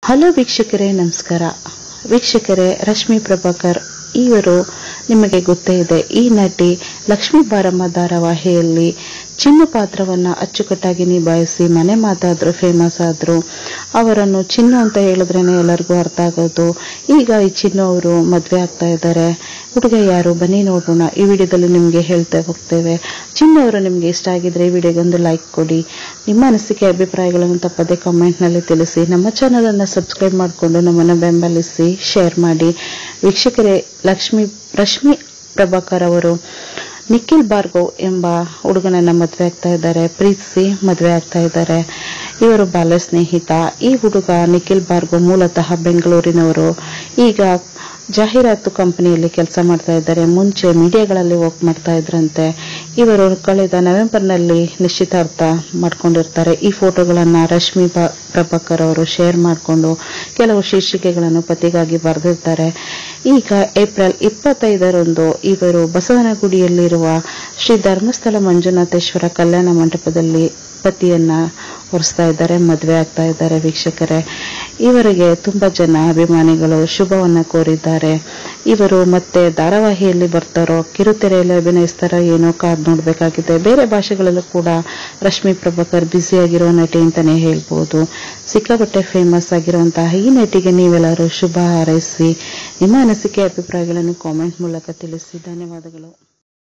hello ವೀಕ್ಷಕರೇ ನಮಸ್ಕಾರ ವೀಕ್ಷಕರೇ ರಶ್ಮಿ ಪ್ರಭಾಕರ್ ಇವರು ನಿಮಗೆ ಗೊತ್ತೇ ಇದೆ ಈ ನಟಿ ಲಕ್ಷ್ಮೀ ಬಾರಮ್ಮ ಧಾರಾವಾಹಿಯಲ್ಲಿ ಚಿನ್ನು ಪಾತ್ರವನ್ನ ಅಚ್ಚುಕಟ್ಟಾಗಿ ನಿಭಾಯಿಸಿ ಮನೆ ಮಾತಾದ್ರು ಫೇಮಸ್ ಆದ್ರು ಅವರನ್ನು ಚಿನ್ನು ಅಂತ ಹೇಳಿದ್ರೇನೆ ಎಲ್ಲರಿಗೂ ಅರ್ಥ ಆಗೋದು ಈಗ ಈ ಚಿನ್ನು ಅವರು ಮದ್ವೆ ಆಗ್ತಾ ಇದ್ದಾರೆ ಹುಡುಗ ಯಾರು ಬನ್ನಿ ನೋಡೋಣ ಈ ವಿಡಿಯೋದಲ್ಲಿ ನಿಮಗೆ ಹೇಳ್ತಾ ಹೋಗ್ತೇವೆ ಚಿನ್ನು ಅವರು ನಿಮಗೆ ಇಷ್ಟ ಆಗಿದ್ರೆ ಈ ವಿಡಿಯೋಗೆ ಒಂದು ಲೈಕ್ ಕೊಡಿ ನಿಮ್ಮ ಅನಿಸಿಕೆ ಅಭಿಪ್ರಾಯಗಳನ್ನು ತಪ್ಪದೆ ಕಾಮೆಂಟ್ನಲ್ಲಿ ತಿಳಿಸಿ ನಮ್ಮ ಚಾನಲ್ ಅನ್ನು ಸಬ್ಸ್ಕ್ರೈಬ್ ಮಾಡಿಕೊಂಡು ನಮ್ಮನ್ನು ಬೆಂಬಲಿಸಿ ಶೇರ್ ಮಾಡಿ ವೀಕ್ಷಕರೇ ಲಕ್ಷ್ಮಿ ರಶ್ಮಿ ಪ್ರಭಾಕರ್ ಅವರು ನಿಖಿಲ್ ಭಾರ್ಗವ್ ಎಂಬ ಹುಡುಗನನ್ನ ಮದುವೆ ಆಗ್ತಾ ಇದ್ದಾರೆ ಪ್ರೀತಿಸಿ ಮದುವೆ ಆಗ್ತಾ ಇದ್ದಾರೆ ಇವರು ಬಾಲ್ಯ ಸ್ನೇಹಿತ ಈ ಹುಡುಗ ನಿಖಿಲ್ ಭಾರ್ಗವ್ ಮೂಲತಃ ಬೆಂಗಳೂರಿನವರು ಈಗ ಜಾಹೀರಾತು ಕಂಪನಿಯಲ್ಲಿ ಕೆಲಸ ಮಾಡ್ತಾ ಇದ್ದಾರೆ ಮುಂಚೆ ಮೀಡಿಯಾಗಳಲ್ಲಿ ವರ್ಕ್ ಮಾಡ್ತಾ ಇದ್ರಂತೆ ಇವರು ಕಳೆದ ನವೆಂಬರ್ನಲ್ಲಿ ನಿಶ್ಚಿತಾರ್ಥ ಮಾಡ್ಕೊಂಡಿರ್ತಾರೆ ಈ ಫೋಟೋಗಳನ್ನ ರಶ್ಮಿ ಬ- ಪ್ರಭಾಕರ್ ಅವರು ಶೇರ್ ಮಾಡಿಕೊಂಡು ಕೆಲವು ಶೀರ್ಷಿಕೆಗಳನ್ನು ಪತಿಗಾಗಿ ಬರೆದಿರ್ತಾರೆ ಈಗ ಏಪ್ರಿಲ್ ಇಪ್ಪತ್ತೈದರಂದು ಇವರು ಬಸವನಗುಡಿಯಲ್ಲಿರುವ ಶ್ರೀ ಧರ್ಮಸ್ಥಳ ಮಂಜುನಾಥೇಶ್ವರ ಕಲ್ಯಾಣ ಮಂಟಪದಲ್ಲಿ ಪತಿಯನ್ನ ಹೊರಿಸ್ತಾ ಇದ್ದಾರೆ ಮದುವೆ ಆಗ್ತಾ ಇದ್ದಾರೆ ವೀಕ್ಷಕರೇ ಇವರಿಗೆ ತುಂಬಾ ಜನ ಅಭಿಮಾನಿಗಳು ಶುಭವನ್ನ ಕೋರಿದ್ದಾರೆ ಇವರು ಮತ್ತೆ ಧಾರಾವಾಹಿಯಲ್ಲಿ ಬರ್ತಾರೋ ಕಿರುತೆರೆಯಲ್ಲಿ ಅಭಿನಯಿಸ್ತಾರೋ ಏನೋ ಕಾದ್ ನೋಡ್ಬೇಕಾಗಿದೆ ಬೇರೆ ಭಾಷೆಗಳಲ್ಲೂ ಕೂಡ ರಶ್ಮಿ ಪ್ರಭಾಕರ್ ಬ್ಯುಸಿ ಆಗಿರೋ ನಟಿ ಅಂತಾನೆ ಹೇಳ್ಬೋದು ಸಿಕ್ಕಾಪಟ್ಟೆ ಫೇಮಸ್ ಆಗಿರುವಂತಹ ಈ ನಟಿಗೆ ನೀವೆಲ್ಲರೂ ಶುಭ ಹಾರೈಸಿ ನಿಮ್ಮ ಅನಿಸಿಕೆ ಅಭಿಪ್ರಾಯಗಳನ್ನು ಕಾಮೆಂಟ್ ಮೂಲಕ ತಿಳಿಸಿ ಧನ್ಯವಾದಗಳು